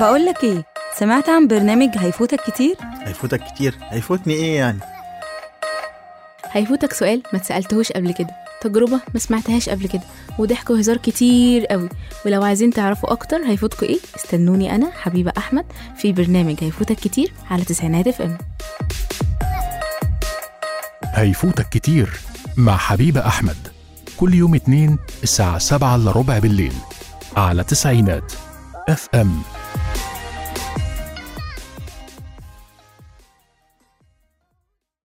بقولك ايه سمعت عن برنامج هيفوتك كتير هيفوتك كتير هيفوتني ايه يعني هيفوتك سؤال ما اتسألتهوش قبل كده تجربة ما سمعتهاش قبل كده وضحك وهزار كتير قوي ولو عايزين تعرفوا أكتر هيفوتكوا إيه استنوني أنا حبيبة أحمد في برنامج هيفوتك كتير على تسعينات اف ام هيفوتك كتير مع حبيبة أحمد كل يوم اتنين الساعة سبعة إلا ربع بالليل على تسعينات اف ام